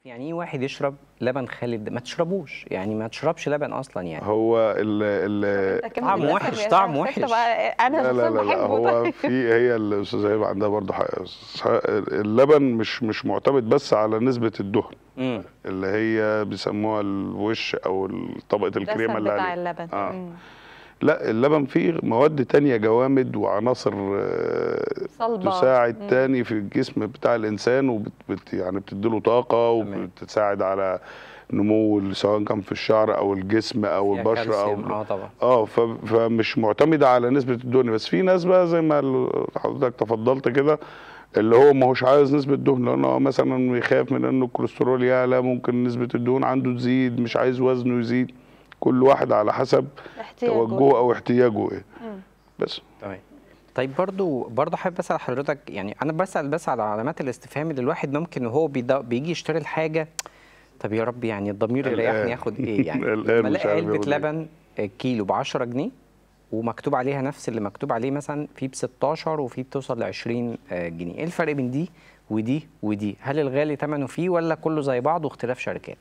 يعني ايه واحد يشرب لبن خالي الدسم ما تشربوش يعني ما تشربش لبن اصلا يعني هو ال ال أنت كمان طعم للأسف وحش، يا طعم ست وحش. بقى انا لا لا شخصيا لا, لا بحبه هو طيب. في هي الاستاذه هبه عندها برضه حق اللبن مش مش معتمد بس على نسبه الدهن امم اللي هي بيسموها الوش او طبقه الكريمه الدسم اللي بتاع عليه اللبن آه. مم. لا اللبن فيه مواد تانية جوامد وعناصر آه، صلبة تساعد مم. تاني في الجسم بتاع الانسان وبت بت يعني بتديله طاقه وبتساعد على نمو سواء كان في الشعر او الجسم او فيها البشره او كالسيوم، اه طبعا اه ف- فمش معتمده على نسبه الدهن بس في ناس بقى زي ما ال- حضرتك تفضلت كده اللي هو ما هوش عايز نسبه دهن لانه مثلا يخاف من انه الكوليسترول يعلى ممكن نسبه الدهون عنده تزيد مش عايز وزنه يزيد كل واحد على حسب احتياجه. توجهه او احتياجه ايه مم. بس تمام طيب برضو برضو حابب اسال حضرتك يعني انا بسال بس على علامات الاستفهام اللي الواحد ممكن وهو بيدا- بيجي يشتري الحاجه طب يا رب يعني الضمير قلقان. يريحني ياخد ايه يعني قلقان لما مش الاقي عارف علبه ياخد إيه. لبن كيلو ب 10 جنيه ومكتوب عليها نفس اللي مكتوب عليه مثلا في ب 16 وفي بتوصل ل 20 آه، جنيه ايه الفرق بين دي ودي ودي هل الغالي ثمنه فيه ولا كله زي بعض واختلاف شركات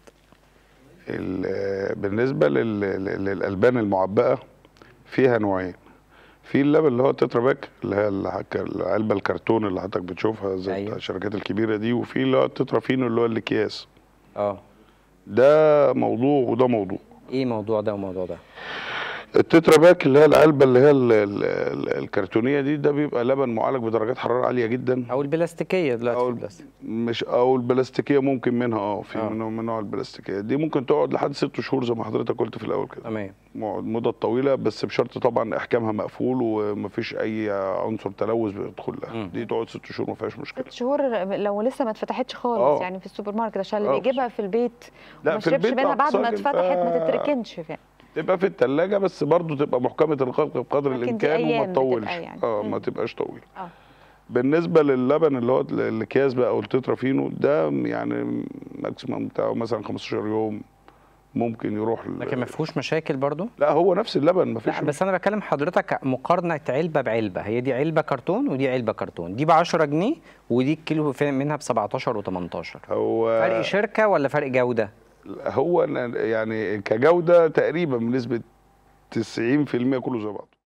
ال- بالنسبه لل- لل- للالبان المعبأه فيها نوعين في اللبن اللي هو التترا باك اللي هي الحك- العلبه الكرتون اللي حضرتك بتشوفها زي أيوة. أيوة. الشركات الكبيره دي وفي اللي هو التترا فينو اللي هو الاكياس اه ده موضوع وده موضوع ايه موضوع ده وموضوع ده التترا باك اللي هي العلبه اللي هي ال- ال- ال- الكرتونيه دي ده بيبقى لبن معالج بدرجات حراره عاليه جدا او البلاستيكيه دلوقتي أو في الب- البلاستيك مش او البلاستيكيه ممكن منها اه في آه. منها من نوع البلاستيكيه دي ممكن تقعد لحد ست شهور زي ما حضرتك قلت في الاول كده تمام مع- مدة طويلة بس بشرط طبعا احكامها مقفول ومفيش اي عنصر تلوث بيدخل لها مم. دي تقعد ست شهور ما فيهاش مشكلة ست شهور لو لسه ما اتفتحتش خالص آه. يعني في السوبر ماركت عشان اللي آه. بيجيبها في البيت لا، وما في يشربش البيت منها بعد ما أقصى اتفتحت ما تبقى- تتركنش يعني تبقى في التلاجة بس برضو تبقى محكمة الخلق بقدر لكن دي الامكان وما أيام تطولش بتبقى يعني. اه مم. ما تبقاش طويل اه بالنسبة للبن اللي هو ال- الاكياس بقى او التترا فينو ده يعني ماكسيمم بتاعه مثلا 15 يوم ممكن يروح ل- لكن ما فيهوش مشاكل برضو لا هو نفس اللبن ما فيش لا بس انا بكلم حضرتك مقارنه علبه بعلبه هي دي علبه كرتون ودي علبه كرتون دي ب 10 جنيه ودي الكيلو في- منها ب 17 و18 هو فرق شركه ولا فرق جوده هو يعني كجودة تقريبا بنسبة 90% كله زي بعض